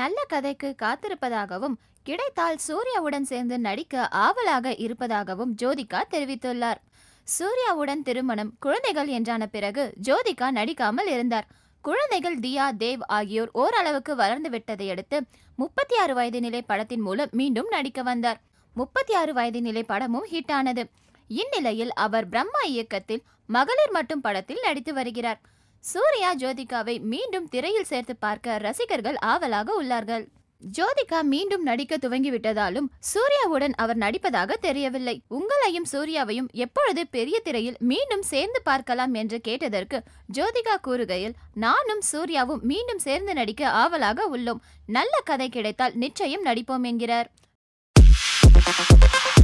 நல்ல கதைக்கு காத்திருப்பதாகவும் கிடைத்தால் சூர்யாவுடன் சேர்ந்து நடிக்க ஆவலாக இருப்பதாகவும் ஜோதிகா தெரிவித்துள்ளார் சூர்யாவுடன் திருமணம் குழந்தைகள் என்றான பிறகு ஜோதிகா நடிக்காமல் இருந்தார் குழந்தைகள் தியா தேவ் ஆகியோர் ஓரளவுக்கு வளர்ந்து விட்டதை அடுத்து முப்பத்தி ஆறு வயது நிலை படத்தின் மூலம் மீண்டும் நடிக்க வந்தார் முப்பத்தி ஆறு வயது நிலை படமும் ஹிட் ஆனது இந்நிலையில் அவர் பிரம்மா இயக்கத்தில் மகளிர் மட்டும் படத்தில் நடித்து வருகிறார் சூர்யா ஜோதிகாவை மீண்டும் திரையில் சேர்த்து பார்க்க ரசிகர்கள் ஆவலாக உள்ளார்கள் ஜோதிகா மீண்டும் நடிக்க துவங்கிவிட்டதாலும் சூர்யாவுடன் அவர் நடிப்பதாக தெரியவில்லை உங்களையும் சூர்யாவையும் எப்பொழுது பெரிய திரையில் மீண்டும் சேர்ந்து பார்க்கலாம் என்று கேட்டதற்கு ஜோதிகா கூறுகையில் நானும் சூர்யாவும் மீண்டும் சேர்ந்து நடிக்க ஆவலாக உள்ளோம் நல்ல கதை கிடைத்தால் நிச்சயம் நடிப்போம் என்கிறார்